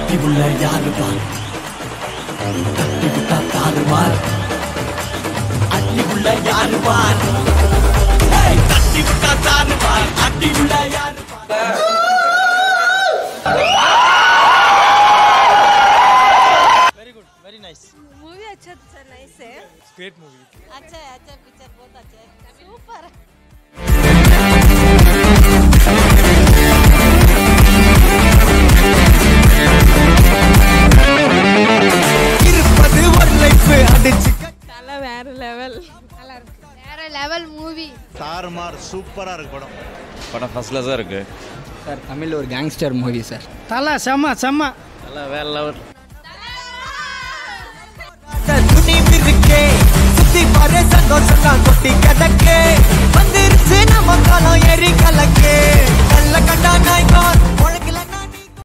தட்டி உள்ள யாரு பார் தட்டி விட்டா தாறு மாறு அட்டி உள்ள யாரு பார் ஏய், தட்டி விட்டா தாறு பார் அட்டி உள்ள யாரு பார் very good very nice movie अच्छा अच्छा नाइस है ग्रेट मूवी अच्छा है अच्छा पिक्चर बहुत अच्छा है सुपर இருப்பது ஒரு லைஃப் அடிச்சு நல்லா வேற லெவல் நல்லா இருக்கு வேற லெவல் மூவி தாறுமாறு சூப்பரா இருக்கு படம் படம் ஃபர்ஸ்ட் கிளாஸாக இருக்கு சார் தமிழ் ஒரு கேங்ஸ்டர் மூவி சார் தலை செம்ம செம்ம நல்லா வேற லெவல் துணிவு இருக்கே சுத்தி பாரு சந்தோஷம் தான் கொட்டி கிடக்கு வந்துருச்சு நம்ம காலம் எரி கலக்கு